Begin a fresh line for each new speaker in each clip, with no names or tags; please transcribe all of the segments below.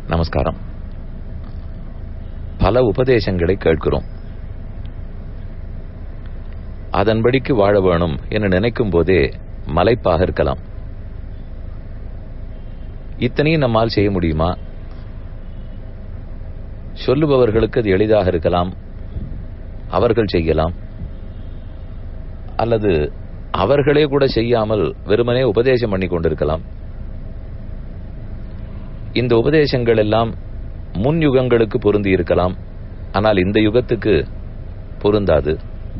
நமஸ்காரம் பல உபதேசங்களை கேட்கிறோம் அதன்படிக்கு வாழ வேணும் என்று நினைக்கும் போதே மலைப்பாக இருக்கலாம் இத்தனையும் நம்மால் செய்ய முடியுமா சொல்லுபவர்களுக்கு அது எளிதாக இருக்கலாம் அவர்கள் செய்யலாம் அல்லது அவர்களே கூட செய்யாமல் வெறுமனே உபதேசம் பண்ணி கொண்டிருக்கலாம் இந்த உபதேசங்கள் எல்லாம் முன் யுகங்களுக்கு பொருந்தி இருக்கலாம் ஆனால் இந்த யுகத்துக்கு பொருந்தாது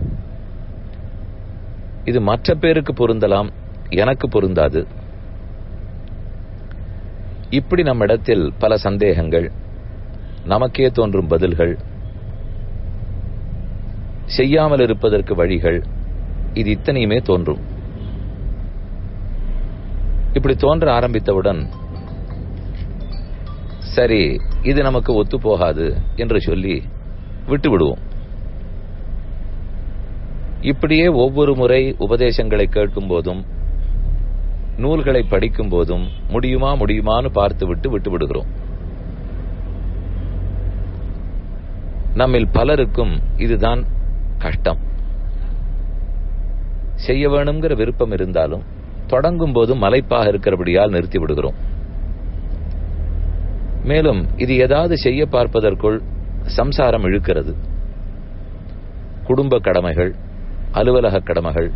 இது மற்ற பேருக்கு பொருந்தலாம் எனக்கு பொருந்தாது இப்படி நம்மிடத்தில் பல சந்தேகங்கள் நமக்கே தோன்றும் பதில்கள் செய்யாமல் இருப்பதற்கு வழிகள் இது இத்தனையுமே தோன்றும் இப்படி தோன்ற ஆரம்பித்தவுடன் சரி இது நமக்கு ஒத்து போகாது என்று சொல்லி விட்டு விடுவோம் இப்படியே ஒவ்வொரு முறை உபதேசங்களை கேட்கும் போதும் நூல்களை படிக்கும் போதும் முடியுமா முடியுமான்னு பார்த்து விட்டு விட்டு விடுகிறோம் நம்மில் பலருக்கும் இதுதான் கஷ்டம் செய்ய வேணுங்கிற விருப்பம் இருந்தாலும் தொடங்கும் போது மலைப்பாக இருக்கிறபடியால் நிறுத்தி விடுகிறோம் மேலும் இது ஏதாவது செய்ய பார்ப்பதற்குள் சம்சாரம் இழுக்கிறது குடும்ப கடமைகள் அலுவலக கடமைகள்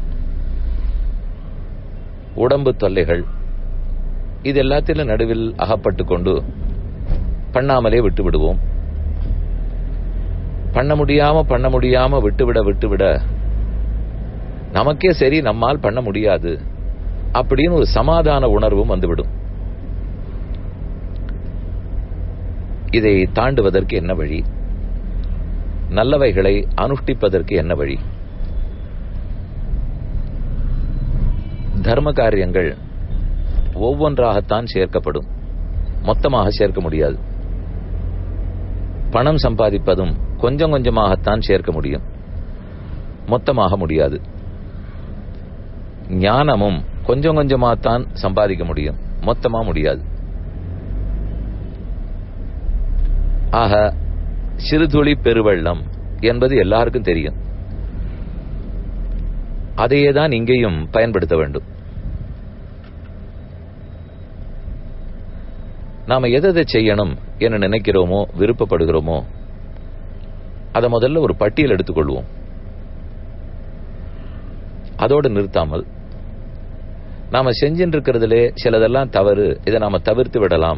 உடம்பு தொல்லைகள் இது எல்லாத்திலும் நடுவில் அகப்பட்டு கொண்டு பண்ணாமலே விட்டு விடுவோம் பண்ண முடியாம பண்ண முடியாம விட்டுவிட விட்டுவிட நமக்கே சரி நம்மால் பண்ண முடியாது அப்படின்னு ஒரு சமாதான உணர்வும் வந்துவிடும் இதை தாண்டுவதற்கு என்ன வழி நல்லவைகளை அனுஷ்டிப்பதற்கு என்ன வழி தர்ம காரியங்கள் ஒவ்வொன்றாகத்தான் சேர்க்கப்படும் மொத்தமாக சேர்க்க முடியாது பணம் சம்பாதிப்பதும் கொஞ்சம் கொஞ்சமாகத்தான் சேர்க்க முடியும் மொத்தமாக முடியாது ஞானமும் கொஞ்சம் கொஞ்சமாகத்தான் சம்பாதிக்க முடியும் மொத்தமா முடியாது ஆக சிறுதுளி பெருவெள்ளம் என்பது எல்லாருக்கும் தெரியும் அதையே தான் இங்கேயும் பயன்படுத்த வேண்டும் நாம எதை செய்யணும் என்று நினைக்கிறோமோ விருப்பப்படுகிறோமோ அதை முதல்ல ஒரு பட்டியல் எடுத்துக்கொள்வோம் அதோடு நிறுத்தாமல் நாம செஞ்சுட்டு இருக்கிறதுலே சிலதெல்லாம் தவறு இதை நாம தவிர்த்து விடலாம்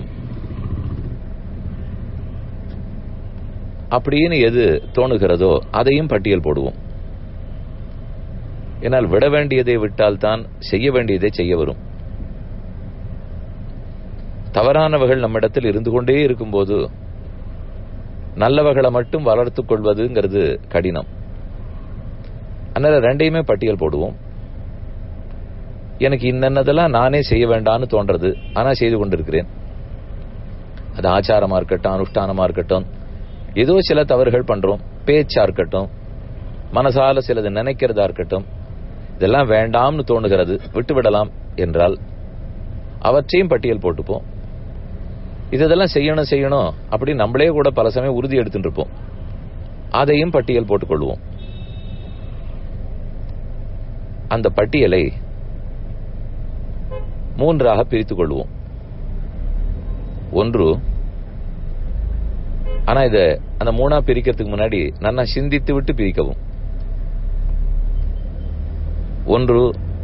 அப்படின்னு எது தோணுகிறதோ அதையும் பட்டியல் போடுவோம் என்னால் விட வேண்டியதை விட்டால்தான் செய்ய வேண்டியதை செய்ய வரும் தவறானவர்கள் நம்மிடத்தில் இருந்து கொண்டே இருக்கும்போது நல்லவர்களை மட்டும் வளர்த்துக் கொள்வதுங்கிறது கடினம் அதனால ரெண்டையுமே பட்டியல் போடுவோம் எனக்கு இன்னென்னதெல்லாம் நானே செய்ய வேண்டாம்னு தோன்றது ஆனா செய்து கொண்டிருக்கிறேன் அது ஆச்சாரமா இருக்கட்டும் அனுஷ்டானமா இருக்கட்டும் ஏதோ சில தவறுகள் பண்றோம் பேச்சா இருக்கட்டும் மனசால சிலது நினைக்கிறதா இருக்கட்டும் இதெல்லாம் வேண்டாம்னு தோணுகிறது விட்டு விடலாம் என்றால் அவற்றையும் பட்டியல் போட்டுப்போம் இதெல்லாம் செய்யணும் செய்யணும் அப்படி நம்மளே கூட பல சமயம் உறுதி எடுத்துட்டு இருப்போம் அதையும் பட்டியல் போட்டுக்கொள்வோம் அந்த பட்டியலை மூன்றாக பிரித்துக் கொள்வோம் ஒன்று ஆனா இத அந்த மூணா பிரிக்கிறதுக்கு முன்னாடி நல்லா சிந்தித்து விட்டு பிரிக்கவும் ஒன்று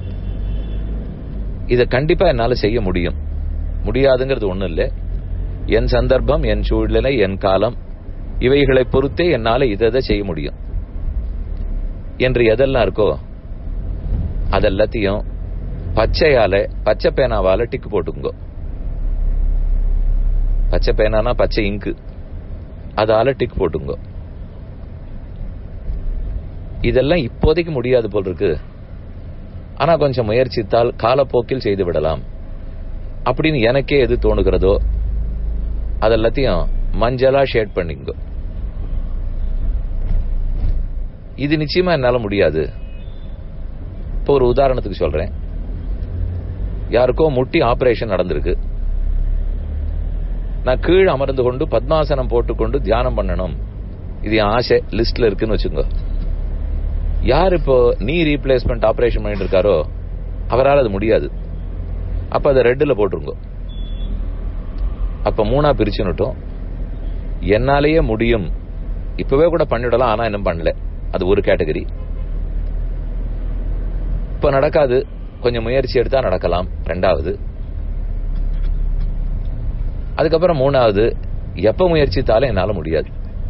இத கண்டிப்பா என்னால செய்ய முடியும் முடியாதுங்கிறது ஒண்ணு இல்ல என் சந்தர்ப்பம் என் சூழ்நிலை என் காலம் இவைகளை பொறுத்தே என்னால இதை செய்ய முடியும் என்று எதெல்லாம் இருக்கோ அதெல்லாத்தையும் பச்சையால பச்சை பேனாவால டிக்கு போட்டுங்க பச்சை பேனானா பச்சை இங்கு அதால டிக் போட்டுங்க இதெல்லாம் இப்போதைக்கு முடியாது போல் இருக்கு ஆனா கொஞ்சம் முயற்சித்தால் காலப்போக்கில் செய்து விடலாம் அப்படின்னு எனக்கே எது தோணுகிறதோ அதெல்லாத்தையும் மஞ்சளா ஷேட் பண்ணிங்க இது நிச்சயமா என்னால முடியாது இப்போ ஒரு உதாரணத்துக்கு சொல்றேன் யாருக்கோ முட்டி ஆபரேஷன் நடந்திருக்கு நான் கீழே அமர்ந்து கொண்டு பத்மாசனம் போட்டுக்கொண்டு தியானம் பண்ணணும் இது என் ஆசை லிஸ்ட்ல இருக்குன்னு வச்சுக்கோ யார் இப்போ நீ ரீப்ளேஸ்மெண்ட் ஆபரேஷன் பண்ணிட்டு இருக்காரோ அவரால் அது முடியாது அப்ப அதை ரெட்டுல போட்டுருங்க அப்ப மூணா பிரிச்சுன்னுட்டோம் என்னாலேயே முடியும் இப்பவே கூட பண்ணிடலாம் ஆனா இன்னும் பண்ணல அது ஒரு கேட்டகரி இப்ப நடக்காது கொஞ்சம் முயற்சி எடுத்தா நடக்கலாம் ரெண்டாவது அதுக்கப்புறம் மூணாவது எப்ப முயற்சித்தாலும் என்னால முடியாது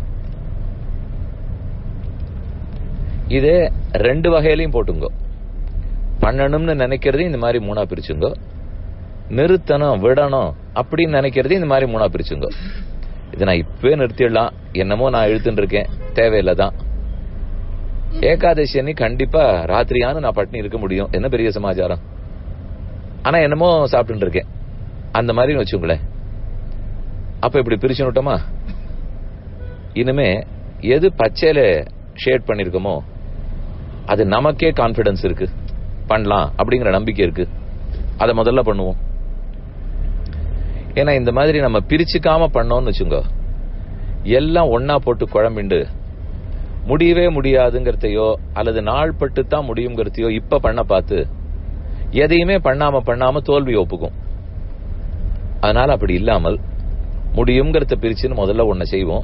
இதே ரெண்டு வகையிலையும் போட்டுங்க பண்ணணும்னு நினைக்கிறதையும் இந்த மாதிரி மூணா பிரிச்சுங்க நிறுத்தணும் விடணும் அப்படின்னு நினைக்கிறதையும் இந்த மாதிரி மூணா பிரிச்சுங்க இதை நான் இப்பவே நிறுத்திடலாம் என்னமோ நான் இழுத்துட்டு இருக்கேன் தேவையில்லை தான் ஏகாதசி அன்னி கண்டிப்பா ராத்திரியானு நான் பட்டினி இருக்க முடியும் என்ன பெரிய சமாச்சாரம் ஆனா என்னமோ சாப்பிட்டு இருக்கேன் அந்த மாதிரி வச்சுங்களேன் அப்ப இப்படி பிரிச்சு விட்டோமா இனிமே எது பச்சையில ஷேட் பண்ணிருக்கோமோ அது நமக்கே கான்பிடன்ஸ் இருக்கு பண்ணலாம் அப்படிங்கிற நம்பிக்கை இருக்கு அதை முதல்ல பண்ணுவோம் ஏன்னா இந்த மாதிரி நம்ம பிரிச்சுக்காம பண்ணோம்னு வச்சுங்க எல்லாம் ஒன்னா போட்டு குழம்பிண்டு முடியவே முடியாதுங்கிறதையோ அல்லது நாள் பட்டு தான் முடியுங்கிறதையோ இப்ப பண்ண பார்த்து எதையுமே பண்ணாம பண்ணாம தோல்வி ஒப்புக்கும் அதனால அப்படி இல்லாமல் முடியுங்கிறத பிரிச்சுன்னு முதல்ல ஒன்ன செய்வோம்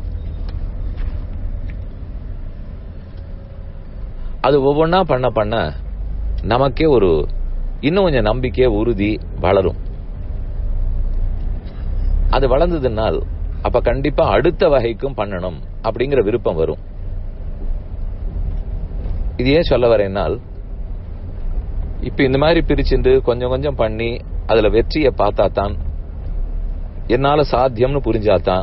அது ஒவ்வொன்னா பண்ண பண்ண நமக்கே ஒரு இன்னும் கொஞ்சம் நம்பிக்கை உறுதி வளரும் அது வளர்ந்ததுனால் அப்ப கண்டிப்பா அடுத்த வகைக்கும் பண்ணணும் அப்படிங்கிற விருப்பம் வரும் இது ஏன் சொல்ல வரேன்னால் இப்ப இந்த மாதிரி பிரிச்சுண்டு கொஞ்சம் கொஞ்சம் பண்ணி அதுல வெற்றியை பார்த்தா தான் என்னால சாத்தியம்னு புரிஞ்சாதான்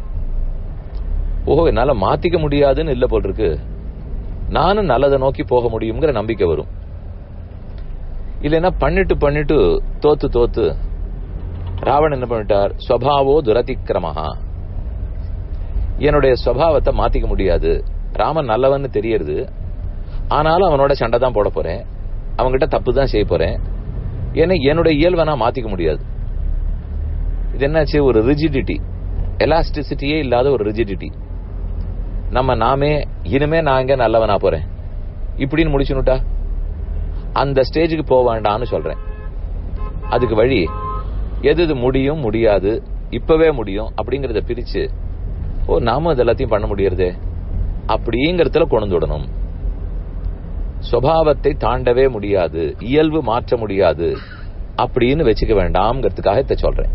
ஓஹோ என்னால மாத்திக்க முடியாதுன்னு இல்ல போல் இருக்கு நானும் நல்லதை நோக்கி போக முடியுங்கிற நம்பிக்கை வரும் இல்லைன்னா பண்ணிட்டு பண்ணிட்டு தோத்து தோத்து ராவணன் என்ன பண்ணிட்டார் ஸ்வபாவோ துரதிக்கிரமஹா என்னுடைய ஸ்வபாவத்தை மாத்திக்க முடியாது ராமன் நல்லவன்னு தெரியறது ஆனாலும் அவனோட சண்டை தான் போட போறேன் அவன்கிட்ட தப்பு தான் செய்ய போறேன் ஏன்னா என்னுடைய இயல்பை நான் மாத்திக்க முடியாது இது என்னாச்சு ஒரு ரிஜிடிட்டி எலாஸ்டிசிட்டியே இல்லாத ஒரு ரிஜிடிட்டி நம்ம நாமே இனிமே நான் எங்க நல்லவனா போறேன் இப்படின்னு முடிச்சுனுட்டா அந்த ஸ்டேஜுக்கு போக வேண்டாம்னு சொல்றேன் அதுக்கு வழி எது இது முடியும் முடியாது இப்பவே முடியும் அப்படிங்கறத பிரிச்சு ஓ நாம இது எல்லாத்தையும் பண்ண முடியறதே அப்படிங்கறதுல கொண்டு விடணும் சுவாவத்தை தாண்டவே முடியாது இயல்பு மாற்ற முடியாது அப்படின்னு வச்சுக்க வேண்டாம்ங்கிறதுக்காக இதை சொல்றேன்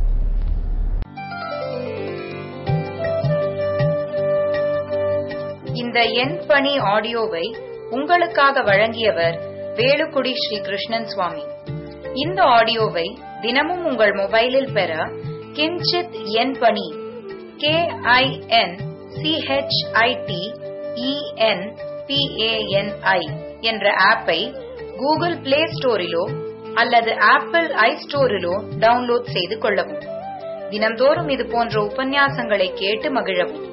இந்த எண் பணி ஆடியோவை உங்களுக்காக வழங்கியவர் வேலுக்குடி ஸ்ரீ கிருஷ்ணன் சுவாமி இந்த ஆடியோவை தினமும் உங்கள் மொபைலில் பெற கிஞ்சித் எண் பணி கே ஐ என் சிஹெச்ஐடி இஎன் பிஏஎன்ஐ என்ற ஆப்பை கூகுள் பிளே ஸ்டோரிலோ அல்லது ஆப்பிள் ஐ ஸ்டோரிலோ டவுன்லோட் செய்து கொள்ளவும் தினந்தோறும் இது போன்ற உபன்யாசங்களை கேட்டு மகிழவும்